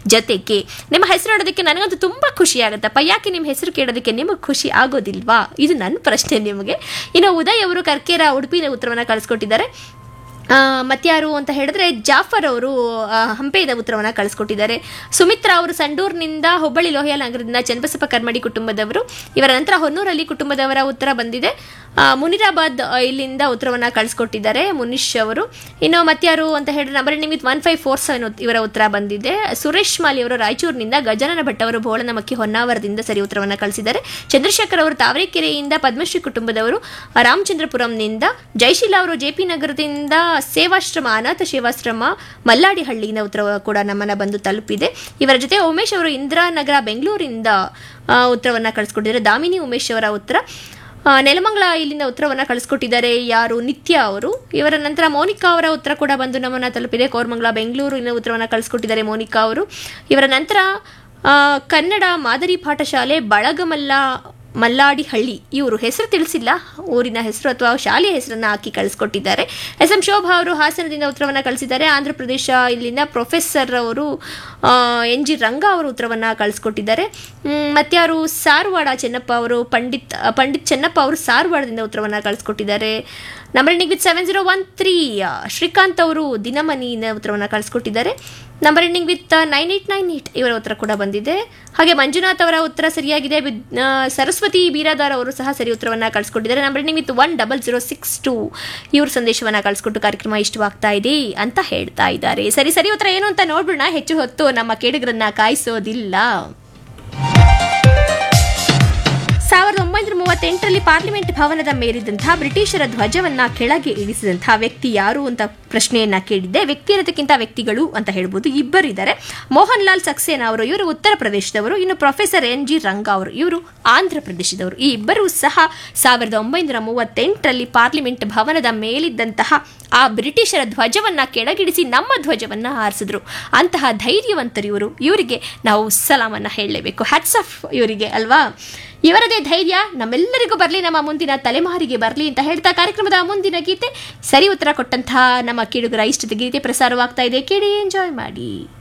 ಜೊತೆಗೆ ನಿಮ್ಮ ಹೆಸರು ಹೇಳೋದಕ್ಕೆ ನನಗಂತೂ ತುಂಬಾ ಖುಷಿ ಆಗುತ್ತಪ್ಪ ಯಾಕೆ ನಿಮ್ಮ ಹೆಸರು ಕೇಳೋದಕ್ಕೆ ನಿಮಗೆ ಖುಷಿ ಆಗೋದಿಲ್ವಾ ಇದು ನನ್ನ ಪ್ರಶ್ನೆ ನಿಮಗೆ ಇನ್ನು ಉದಯ್ ಅವರು ಕರ್ಕೇರ ಉಡುಪಿನ ಉತ್ತರವನ್ನು ಕಳಿಸ್ಕೊಟ್ಟಿದ್ದಾರೆ ಆ, ಮತ್ಯಾರು ಅಂತ ಹೇಳಿದ್ರೆ ಜಾಫರ್ ಅವರು ಆ, ಹಂಪೆಯಿಂದ ಉತ್ತರವನ್ನು ಕಳಿಸ್ಕೊಟ್ಟಿದ್ದಾರೆ ಸುಮಿತ್ರಾ ಅವರು ಸಂಡೂರಿನಿಂದ ಹುಬ್ಬಳ್ಳಿ ಲೋಹಿಯಾ ನಗರದಿಂದ ಚನ್ನಬಸಪ್ಪ ಕರ್ಮಡಿ ಕುಟುಂಬದವರು ಇವರ ನಂತರ ಹೊನ್ನೂರಲ್ಲಿ ಕುಟುಂಬದವರ ಉತ್ತರ ಬಂದಿದೆ ಆ, ಮುನಿರಾಬಾದ್ ಆ, ಇಲ್ಲಿಂದ ಉತ್ತರವನ್ನು ಕಳಿಸ್ಕೊಟ್ಟಿದ್ದಾರೆ ಮುನಿಶ್ ಅವರು ಇನ್ನು ಮತ್ಯಾರು ಅಂತ ಹೇಳಿದ್ರೆ ನಂಬರ್ ನಿಮಿತ್ ಒನ್ ಫೈವ್ ಫೋರ್ ಸೆವೆನ್ ಇವರ ಉತ್ತರ ಬಂದಿದೆ ಸುರೇಶ್ ಮಾಲಿ ಅವರು ರಾಯಚೂರಿನಿಂದ ಗಜಾನನ ಭಟ್ ಅವರು ಬೋಳನಮಕ್ಕಿ ಹೊನ್ನಾವರದಿಂದ ಸರಿ ಉತ್ತರವನ್ನು ಕಳಿಸಿದ್ದಾರೆ ಚಂದ್ರಶೇಖರ್ ಅವರು ತಾವರೆಕೆರೆಯಿಂದ ಪದ್ಮಶ್ರೀ ಕುಟುಂಬದವರು ರಾಮಚಂದ್ರಪುರಂನಿಂದ ಜಯಶೀಲ ಅವರು ಜೆ ಪಿ ನಗರದಿಂದ ಸೇವಾಶ್ರಮ ಅನಾಥ ಸೇವಾಶ್ರಮ ಮಲ್ಲಾಡಿಹಳ್ಳಿಯಿಂದ ಉತ್ತರ ಕೂಡ ನಮ್ಮನ್ನ ಬಂದು ತಲುಪಿದೆ ಇವರ ಜೊತೆ ಉಮೇಶ್ ಅವರು ಇಂದಿರಾನಗರ ಬೆಂಗಳೂರಿಂದ ಆ, ಉತ್ತರವನ್ನ ಕಳಿಸ್ಕೊಟ್ಟಿದ್ದಾರೆ ದಾಮಿನಿ ಉಮೇಶ್ ಅವರ ಉತ್ತರ ಆ, ನೆಲಮಂಗಲ ಇಲ್ಲಿಂದ ಉತ್ತರವನ್ನು ಕಳಿಸ್ಕೊಟ್ಟಿದ್ದಾರೆ ಯಾರು ನಿತ್ಯ ಅವರು ಇವರ ನಂತರ ಮೋನಿಕಾ ಅವರ ಉತ್ತರ ಕೂಡ ಬಂದು ನಮ್ಮನ್ನ ತಲುಪಿದೆ ಕೋರ್ಮಂಗಲ ಬೆಂಗಳೂರಿನ ಉತ್ತರವನ್ನು ಕಳಿಸ್ಕೊಟ್ಟಿದ್ದಾರೆ ಮೋನಿಕಾ ಅವರು ಇವರ ನಂತರ ಆ, ಕನ್ನಡ ಮಾದರಿ ಪಾಠಶಾಲೆ ಬಳಗಮಲ್ಲ ಮಲ್ಲಾಡಿಹಳ್ಳಿ ಇವರು ಹೆಸರು ತಿಳಿಸಿಲ್ಲ ಊರಿನ ಹೆಸರು ಅಥವಾ ಶಾಲೆಯ ಹೆಸರನ್ನು ಹಾಕಿ ಕಳಿಸ್ಕೊಟ್ಟಿದ್ದಾರೆ ಎಸ್ ಎಂ ಶೋಭಾ ಅವರು ಹಾಸನದಿಂದ ಉತ್ತರವನ್ನು ಕಳಿಸಿದ್ದಾರೆ ಆಂಧ್ರ ಪ್ರದೇಶ ಇಲ್ಲಿಂದ ಪ್ರೊಫೆಸರ್ ಅವರು ಎನ್ ಜಿ ರಂಗ ಅವರು ಉತ್ತರವನ್ನು ಕಳಿಸ್ಕೊಟ್ಟಿದ್ದಾರೆ ಮ್, ಮತ್ಯಾರು ಸಾರವಾಡ ಚೆನ್ನಪ್ಪ ಅವರು ಪಂಡಿತ್ ಪಂಡಿತ್ ಚೆನ್ನಪ್ಪ ಅವರು ಸಾರವಾಡದಿಂದ ಉತ್ತರವನ್ನು ಕಳಿಸ್ಕೊಟ್ಟಿದ್ದಾರೆ number ending with seven zero one three Srikanth ಅವರು ದಿನಮನಿಯಿಂದ ಉತ್ತರವನ್ನು ಕಳಿಸ್ಕೊಟ್ಟಿದ್ದಾರೆ number ending with nine eight nine eight ಇವರ ಉತ್ತರ ಕೂಡ ಬಂದಿದೆ ಹಾಗೆ ಮಂಜುನಾಥ್ ಅವರ ಉತ್ತರ ಸರಿಯಾಗಿದೆ ವಿದ್- ಆ, ಸರಸ್ವತಿ ಬೀರಾದಾರ್ ಅವರು ಸಹ ಸರಿ ಉತ್ತರವನ್ನು ಕಳಿಸ್ಕೊಟ್ಟಿದ್ದಾರೆ number ending with one double zero six two ಇವ್ರ ಸಂದೇಶವನ್ನು ಕಳಿಸ್ಕೊಟ್ಟು ಕಾರ್ಯಕ್ರಮ ಇಷ್ಟವಾಗ್ತಾ ಇದೆ ಅಂತ ಹೇಳ್ತಾ ಇದ್ದಾರೆ ಸರಿ ಸರಿ ಉತ್ತರ ಏನು ಅಂತ ನೋಡ್ಬಿಡೋಣ ಹೆಚ್ಚು ಹೊತ್ತು ನಮ್ಮ ಕೇಡುಗರನ್ನ ಕಾಯಿಸೋದಿಲ್ಲ ಸಾವಿರದ ಒಂಬೈನೂರ ಮೂವತ್ತೆಂಟರಲ್ಲಿ ಪಾರ್ಲಿಮೆಂಟ್ ಭವನದ ಮೇಲಿದ್ದಂತಹ ಬ್ರಿಟಿಷರ ಧ್ವಜವನ್ನ ಕೆಳಗೆ ಇಳಿಸಿದಂತಹ ವ್ಯಕ್ತಿ ಯಾರು ಅಂತ ಪ್ರಶ್ನೆಯನ್ನ ಕೇಳಿದ್ದೆ ವ್ಯಕ್ತಿ ಅನ್ನೋದಕ್ಕಿಂತ ವ್ಯಕ್ತಿಗಳು ಅಂತ ಹೇಳ್ಬೋದು ಇಬ್ಬರು ಇದ್ದಾರೆ ಮೋಹನ್ ಲಾಲ್ ಸಕ್ಸೇನಾ ಅವರು ಇವರು ಉತ್ತರ ಪ್ರದೇಶದವರು ಇನ್ನು ಪ್ರೊಫೆಸರ್ ಎನ್ ಜಿ ರಂಗ ಅವರು ಇವರು ಆಂಧ್ರ ಪ್ರದೇಶದವರು ಈ ಇಬ್ಬರು ಸಹ ಸಾವಿರದ ಒಂಬೈನೂರ ಮೂವತ್ತೆಂಟರಲ್ಲಿ ಪಾರ್ಲಿಮೆಂಟ್ ಭವನದ ಮೇಲಿದ್ದಂತಹ ಆ ಬ್ರಿಟಿಷರ ಧ್ವಜವನ್ನ ಕೆಳಗಿಳಿಸಿ ನಮ್ಮ ಧ್ವಜವನ್ನ ಹಾರಿಸಿದ್ರು ಅಂತಹ ಧೈರ್ಯವಂತರು ಇವರು ಇವರಿಗೆ ನಾವು ಸಲಾಮನ್ನ ಹೇಳಲೇಬೇಕು ಹ್ಯಾಟ್ಸ್ ಆಫ್ ಇವರಿಗೆ ಅಲ್ವಾ ಇವರದೇ ಧೈರ್ಯ ನಮ್ಮೆಲ್ಲರಿಗೂ ಬರಲಿ ನಮ್ಮ ಮುಂದಿನ ತಲೆಮಾರಿಗೆ ಬರಲಿ ಅಂತ ಹೇಳ್ತಾ ಕಾರ್ಯಕ್ರಮದ ಮುಂದಿನ ಗೀತೆ ಸರಿ ಉತ್ತರ ಕೊಟ್ಟಂತಹ ನಮ್ಮ ಕೇಳುಗರ ಇಷ್ಟದ ಗೀತೆ ಪ್ರಸಾರವಾಗ್ತಾ ಇದೆ ಕೇಳಿ ಎಂಜಾಯ್ ಮಾಡಿ